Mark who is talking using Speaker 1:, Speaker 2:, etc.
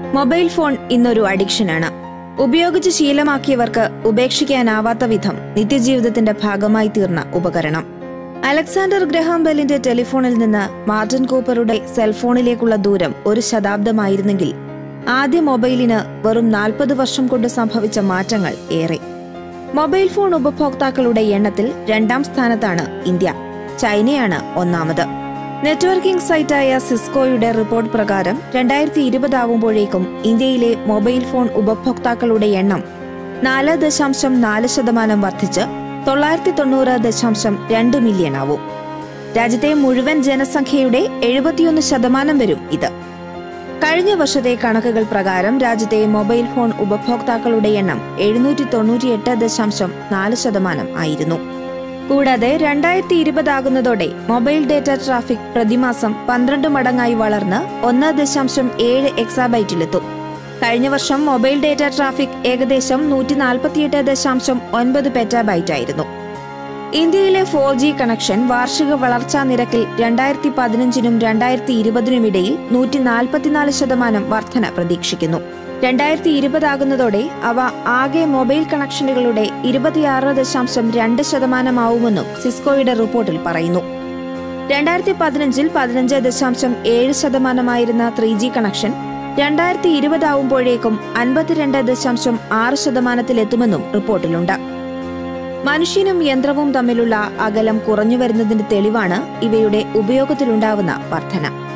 Speaker 1: mobile phone ഇന്നൊരു അഡിക്ഷനാണ് ഉപയോഗിച്ച് ശീലമാക്കിയവർക്ക് ഉപേക്ഷിക്കാനാവാത്ത വിധം നിത്യജീവിതത്തിന്റെ ഭാഗമായി തീർന്ന ഉപകരണം അലക്സാണ്ടർ ഗ്രഹാം ബെല്ലിന്റെ ടെലിഫോണിൽ നിന്ന് മാർട്ടിൻ കൂപ്പറുടെ സെൽഫോണിലേക്കുള്ള ദൂരം ഒരു ശതാബ്ദമായിരുന്നെങ്കിൽ ആദ്യ മൊബൈലിന് വെറും നാൽപ്പത് വർഷം കൊണ്ട് സംഭവിച്ച മാറ്റങ്ങൾ ഏറെ മൊബൈൽ ഫോൺ ഉപഭോക്താക്കളുടെ എണ്ണത്തിൽ രണ്ടാം സ്ഥാനത്താണ് ഇന്ത്യ ചൈനയാണ് ഒന്നാമത് നെറ്റ്വർക്കിംഗ് സൈറ്റായ സിസ്കോയുടെ റിപ്പോർട്ട് പ്രകാരം രണ്ടായിരത്തി ഇരുപതാവുമ്പോഴേക്കും ഇന്ത്യയിലെ മൊബൈൽ ഫോൺ ഉപഭോക്താക്കളുടെ എണ്ണം നാല് ദശാംശം നാല് ശതമാനം വർദ്ധിച്ച് തൊള്ളായിരത്തി തൊണ്ണൂറ് ദശാംശം രണ്ട് മില്യൺ ആവും രാജ്യത്തെ മുഴുവൻ ജനസംഖ്യയുടെ എഴുപത്തിയൊന്ന് ശതമാനം വരും ഇത് കഴിഞ്ഞ വർഷത്തെ കണക്കുകൾ പ്രകാരം രാജ്യത്തെ മൊബൈൽ ഫോൺ ഉപഭോക്താക്കളുടെ എണ്ണം എഴുന്നൂറ്റി തൊണ്ണൂറ്റിയെട്ട് ദശാംശം നാല് ശതമാനം ആയിരുന്നു കൂടാതെ രണ്ടായിരത്തി ഇരുപതാകുന്നതോടെ മൊബൈൽ ഡേറ്റ ട്രാഫിക് പ്രതിമാസം പന്ത്രണ്ട് മടങ്ങായി വളർന്ന് ഒന്ന് ദശാംശം ഏഴ് എക്സാബൈറ്റിലെത്തും കഴിഞ്ഞ വർഷം മൊബൈൽ ഡേറ്റ ട്രാഫിക് ഏകദേശം നൂറ്റി നാൽപ്പത്തിയെട്ട് ദശാംശം ഒൻപത് പെറ്റാബൈറ്റ് ആയിരുന്നു ഇന്ത്യയിലെ ഫോർ ജി കണക്ഷൻ വാർഷിക വളർച്ചാ നിരക്കിൽ രണ്ടായിരത്തി പതിനഞ്ചിനും രണ്ടായിരത്തി ഇരുപതിനും ഇടയിൽ നൂറ്റി നാൽപ്പത്തിനാല് ശതമാനം വർധന പ്രതീക്ഷിക്കുന്നു രണ്ടായിരത്തി ഇരുപതാകുന്നതോടെ അവ ആകെ മൊബൈൽ കണക്ഷനുകളുടെ ഇരുപത്തിയാറ് ദശാംശം രണ്ട് ശതമാനമാവുമെന്നും സിസ്കോയുടെ റിപ്പോർട്ടിൽ പറയുന്നു രണ്ടായിരത്തി പതിനഞ്ചിൽ പതിനഞ്ച് ദശാംശം ഏഴ് ശതമാനമായിരുന്ന ത്രീ ജി കണക്ഷൻ രണ്ടായിരത്തി ഇരുപതാവുമ്പോഴേക്കും അൻപത്തിരണ്ട് ദശാംശം ആറ് ശതമാനത്തിലെത്തുമെന്നും റിപ്പോർട്ടിലുണ്ട് മനുഷ്യനും യന്ത്രവും തമ്മിലുള്ള അകലം കുറഞ്ഞു വരുന്നതിന്റെ തെളിവാണ് ഇവയുടെ ഉപയോഗത്തിലുണ്ടാവുന്ന വർധന